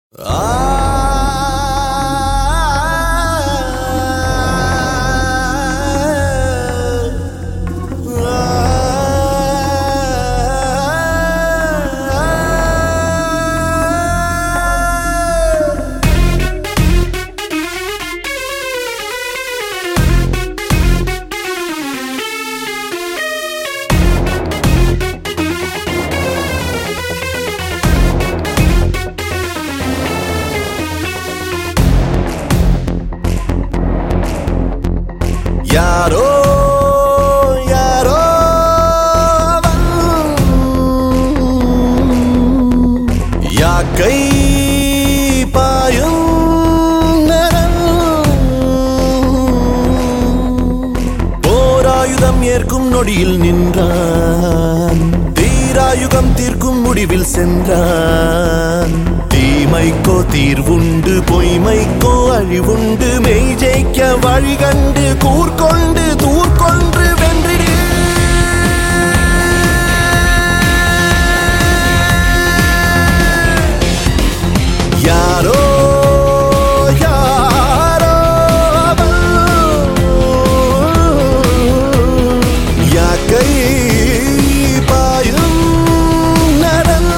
யாரோ யாரோ அவன். யாக்கை பாயும் நரன். போராயுதம் ஏற்கும் நொடியில் நின்றான் தீராயுகம் தீர்க்கும் முடிவில் சென்றான் தீமைக்கோ தீர்வுண்டு பொய்மைக்கோ அழிவுண்டு மெய் ஜெயிக்க வழி கண்டு கூர்கொண்டு தூர்கொன்று வென்றிடு யாரோ யாரோ அவன். யாக்கை பாயும் நரன்.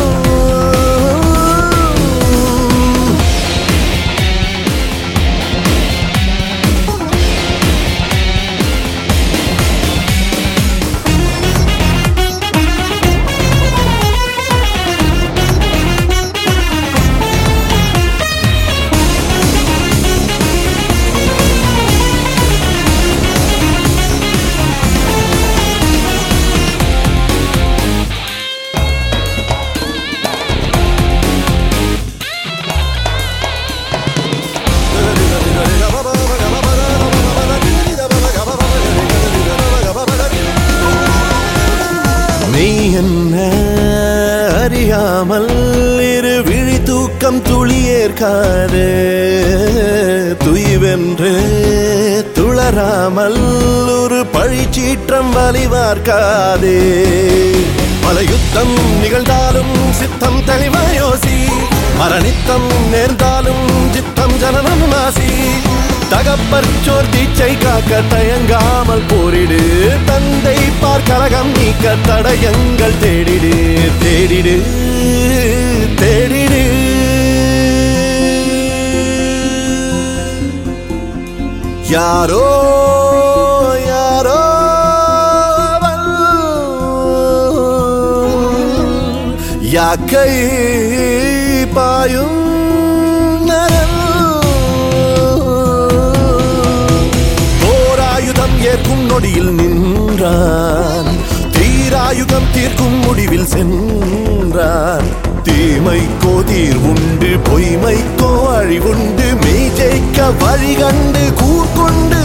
நீ என்ன அறியாமல் இரு விழி தூக்கம் துளியேற்காது துய்வென்று துளராமல் ஒரு பழிச்சீற்றம் வலிவார்க்காதே பல யுத்தம் நிகழ்ந்தாலும் சித்தம் தெளிவாயோசி மரணித்தம் நேர்ந்தாலும் சித்தம் ஜனனம் நாசி தகப்பற்றோர் தீச்சை காக்க தயங்காமல் போரிடு தந்தை பார் கலகம் நீக்க தடயங்கள் தேடிடு தேடிடு தேடிடு யாரோ யாரோ அவள். யாக்கை பாயும் நரன். போராயுதம் ஏற்கும் நொடியில் நின்றான் தீராயுதம் தீர்க்கும் முடிவில் சென்றான் தீமைக்கோ தீர்வுண்டு பொய்மைக்கோ அழிவுண்டு மெய் ஜெயிக்க வழி கண்டு கூர்கொண்டு